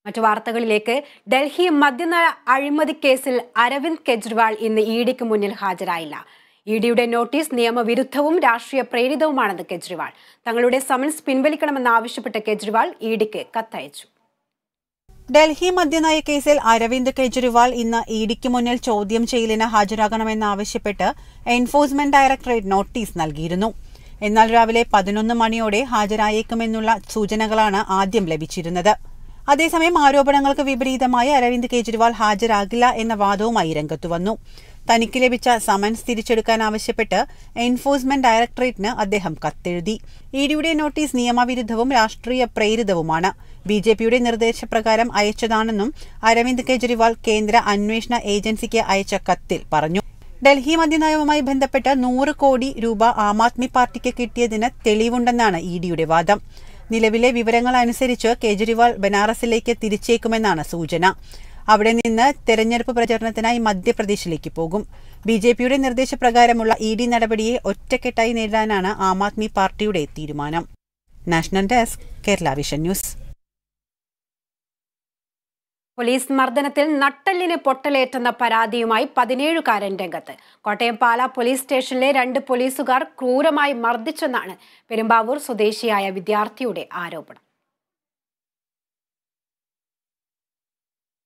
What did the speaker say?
മറ്റു വാർത്തകളിലേക്ക് ഡൽഹി മദ്യനയ അഴിമതി കേസിൽ അരവിന്ദ് കെജ്രിവാൾ ഇന്ന് ഇ ഡിക്ക് മുന്നിൽ ഹാജരായില്ല ഇ ഡിയുടെ നോട്ടീസ് നിയമവിരുദ്ധവും രാഷ്ട്രീയ പ്രേരിതവുമാണെന്ന് കെജ്രിവാൾ തങ്ങളുടെ സമൻസ് പിൻവലിക്കണമെന്നാവശ്യപ്പെട്ട് കെജ്രിവാൾ ഇ ഡിക്ക് കത്തയച്ചു ഡൽഹി മദ്യനയ കേസിൽ അരവിന്ദ് കെജ്രിവാൾ ഇന്ന് ഇ ഡിക്ക് മുന്നിൽ ചോദ്യം ചെയ്യലിന് ഹാജരാകണമെന്നാവശ്യപ്പെട്ട് എൻഫോഴ്സ്മെന്റ് ഡയറക്ടറേറ്റ് നോട്ടീസ് നൽകിയിരുന്നു എന്നാൽ രാവിലെ പതിനൊന്ന് മണിയോടെ ഹാജരായേക്കുമെന്നുള്ള സൂചനകളാണ് ആദ്യം ലഭിച്ചിരുന്നത് അതേസമയം ആരോപണങ്ങൾക്ക് വിപരീതമായി അരവിന്ദ് കെജ്രിവാൾ ഹാജരാകില്ല എന്ന വാദവുമായി രംഗത്തു വന്നു തനിക്ക് ലഭിച്ച സമൻസ് തിരിച്ചെടുക്കാൻ ആവശ്യപ്പെട്ട് എൻഫോഴ്സ്മെന്റ് ഡയറക്ടറേറ്റിന് അദ്ദേഹം കത്തെഴുതി ഇഡിയുടെ നോട്ടീസ് നിയമവിരുദ്ധവും രാഷ്ട്രീയ പ്രേരിതവുമാണ് ബി ജെ പിയുടെ നിർദ്ദേശപ്രകാരം അയച്ചതാണെന്നും അരവിന്ദ് കെജ്രിവാൾ കേന്ദ്ര അന്വേഷണ ഏജൻസിക്ക് അയച്ച കത്തിൽ പറഞ്ഞു ഡൽഹി മദ്യനയവുമായി ബന്ധപ്പെട്ട് നൂറ് കോടി രൂപ ആം ആദ്മി പാർട്ടിക്ക് കിട്ടിയതിന് തെളിവുണ്ടെന്നാണ് ഇ ഡിയുടെ വാദം നിലവിലെ വിവരങ്ങൾ അനുസരിച്ച് കേജ്രിവാൾ ബനാറസിലേക്ക് തിരിച്ചേക്കുമെന്നാണ് സൂചന അവിടെ നിന്ന് തെരഞ്ഞെടുപ്പ് പ്രചരണത്തിനായി മധ്യപ്രദേശിലേക്ക് പോകും ബി ജെ പിയുടെ നിർദ്ദേശപ്രകാരമുള്ള ഇ ഡി നടപടിയെ ഒറ്റക്കെട്ടായി നേരിടാനാണ് ആം ആദ്മി പാർട്ടിയുടെ തീരുമാനം national desk Kerala vision news police മർദ്ദനത്തിൽ നട്ടെല്ലിന് പൊട്ടലേറ്റെന്ന പരാതിയുമായി പതിനേഴുകാരൻ രംഗത്ത് കോട്ടയം പാല പോലീസ് സ്റ്റേഷനിലെ രണ്ട് പോലീസുകാർ ക്രൂരമായി മർദ്ദിച്ചെന്നാണ് പെരുമ്പാവൂർ സ്വദേശിയായ വിദ്യാർത്ഥിയുടെ ആരോപണം